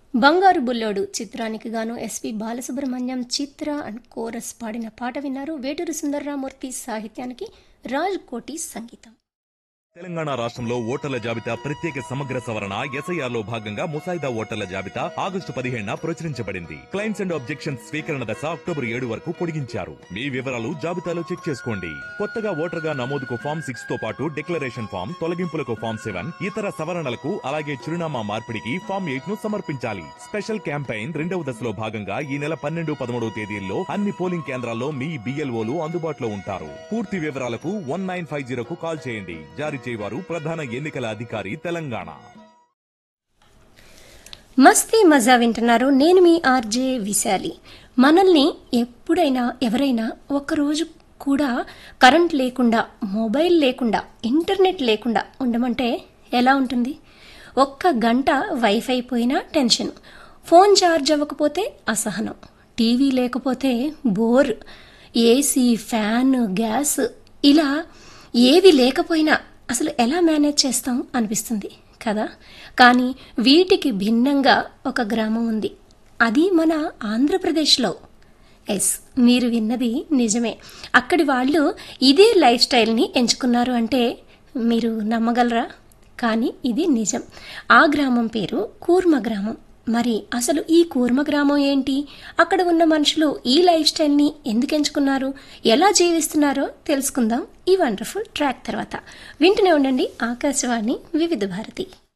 బంగారు బుల్లోడు చిత్రానికి గాను SP Balasubrahmanyam Chithra and chorus పాడిన పాట విన్నారు వేటూరు సుందర్రామూర్తి సాహిత్యానికి రాజ్ కోటి సంగీతం తెలంగాణ రాష్ట్రంలో ఓటర్ల జాబితా ప్రత్యేక సమగ్ర సవరణ ఎస్ఐఆర్ లో భాగంగా ముసాయిదా ఓటర్ల జాబితా ఆగస్టు పదిహేడున ప్రచురించబడింది క్లైమ్స్ అండ్ ఆబ్జెక్షన్స్ స్వీకరణ దశ అక్టోబర్ ఏడు వరకు పొడిగించారు మీ వివరాలు జాబితాలో చెక్ చేసుకోండి కొత్తగా ఓటర్గా నమోదుకు ఫామ్ సిక్స్ తో పాటు డిక్లరేషన్ ఫామ్ తొలగింపులకు ఫామ్ సెవెన్ ఇతర సవరణలకు అలాగే చిరునామా మార్పిడికి ఫామ్ ఎయిట్ ను సమర్పించాలి స్పెషల్ క్యాంపెయిన్ రెండవ దశలో భాగంగా ఈ నెల పన్నెండు పదమూడవ తేదీల్లో అన్ని పోలింగ్ కేంద్రాల్లో మీ బిఎల్ఓలు అందుబాటులో ఉంటారు పూర్తి వివరాలకు వన్ నైన్ ఫైవ్ జీరోకు కాల్ చేయండి జారీ చేయవారు ప్రధాన ఎన్నికల అధికారి తెలంగాణ మస్తీ మజా వింటున్నారు నేను మీ ఆర్జే విశాలి మనల్ని ఎప్పుడైనా ఎవరైనా ఒక్కరోజు కూడా కరెంట్ లేకుండా మొబైల్ లేకుండా ఇంటర్నెట్ లేకుండా ఉండమంటే ఎలా ఉంటుంది ఒక్క గంట వైఫై పోయినా టెన్షన్ ఫోన్ ఛార్జ్ అవ్వకపోతే అసహనం టీవీ లేకపోతే బోర్ ఏసీ ఫ్యాన్ గ్యాస్ ఇలా ఏవి లేకపోయినా అసలు ఎలా మేనేజ్ చేస్తాం అనిపిస్తుంది కదా కానీ వీటికి భిన్నంగా ఒక గ్రామం ఉంది అది మన ఆంధ్రప్రదేశ్లో ఎస్ మీరు విన్నది నిజమే అక్కడి వాళ్ళు ఇదే లైఫ్ స్టైల్ని ఎంచుకున్నారు అంటే మీరు నమ్మగలరా కానీ ఇది నిజం ఆ గ్రామం పేరు కూర్మ గ్రామం మరి అసలు ఈ కూర్మ గ్రామం ఏంటి అక్కడ ఉన్న మనుషులు ఈ లైఫ్ స్టైల్ని ఎందుకు ఎంచుకున్నారు ఎలా జీవిస్తున్నారో తెలుసుకుందాం ఈ వండర్ఫుల్ ట్రాక్ తర్వాత వింటూనే ఉండండి ఆకాశవాణి వివిధ భారతి